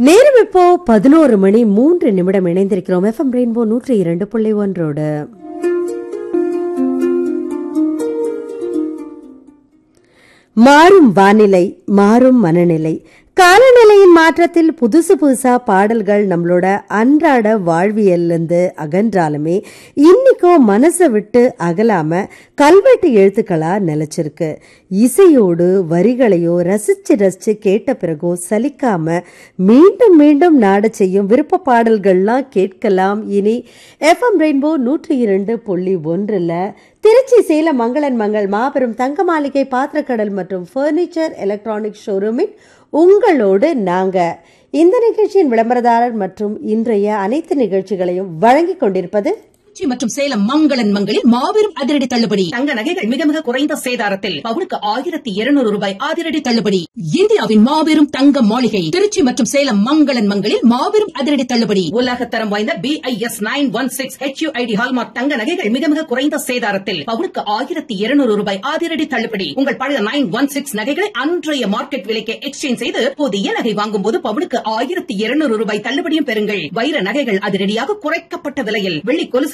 நேரம் இப்போ பதினோரு மணி மூன்று நிமிடம் இணைந்திருக்கிறோம் எஃப்எம் ரெயின்போ நூற்றி இரண்டு புள்ளி ஒன்றோடு மாறும் வானிலை மாறும் மனநிலை காலநிலையின் மாற்றத்தில் புதுசு புதுசா பாடல்கள் நம்மளோட அன்றாட வாழ்வியல்லேருந்து அகன்றாலுமே இன்னைக்கும் மனசை விட்டு அகலாம கல்வெட்டு எழுத்துக்களா நிலைச்சிருக்கு இசையோடு வரிகளையோ ரசிச்சு ரசிச்சு கேட்ட பிறகோ சலிக்காம மீண்டும் மீண்டும் நாட செய்யும் விருப்ப பாடல்கள்லாம் கேட்கலாம் இனி எஃப்எம் ரெயின்போ நூற்றி இரண்டு புள்ளி ஒன்றில் திருச்சி சேலம் மங்களன் மங்கள் மாபெரும் தங்க மாளிகை பாத்திரக்கடல் மற்றும் ஃபர்னிச்சர் எலக்ட்ரானிக் ஷோரூமின் உங்களோடு நாங்க இந்த நிகழ்ச்சியின் விளம்பரதாரர் மற்றும் இன்றைய அனைத்து நிகழ்ச்சிகளையும் வழங்கிக் கொண்டிருப்பது திருச்சி மற்றும் சேலம் மங்களன் மங்களில் மாபெரும் அதிரடி தள்ளுபடி தங்க நகைகள் மிக மிக குறைந்த சேதாரத்தில் பவுனுக்கு ஆயிரத்தி இருநூறு ரூபாய் அதிரடி தள்ளுபடி இந்தியாவின் மாபெரும் தங்க மாளிகை திருச்சி மற்றும் சேலம் மங்களன் மங்களில் மாபெரும் அதிரடி தள்ளுபடி உலகத்தரம் வாய்ந்த B I S nine one six H ID hallmark தங்க நகைகள் மிக மிக குறைந்த சேதாரத்தில் பவுனுக்கு ஆயிரத்தி இருநூறு ரூபாய் அதிரடி தள்ளுபடி உங்கள் பழைய நைன் ஒன் சிக்ஸ் நகைகளை அன்றைய மார்க்கெட் விலைக்கு எக்ஸ்சேஞ்ச் செய்து புதிய நகை வாங்கும் போது பவுனுக்கு ஆயிரத்தி இருநூறு ரூபாய் தள்ளுபடியும் பெறுங்கள் வைர நகைகள் அதிரடியாக குறைக்கப்பட்ட விலையில் வெள்ளி கொலுசு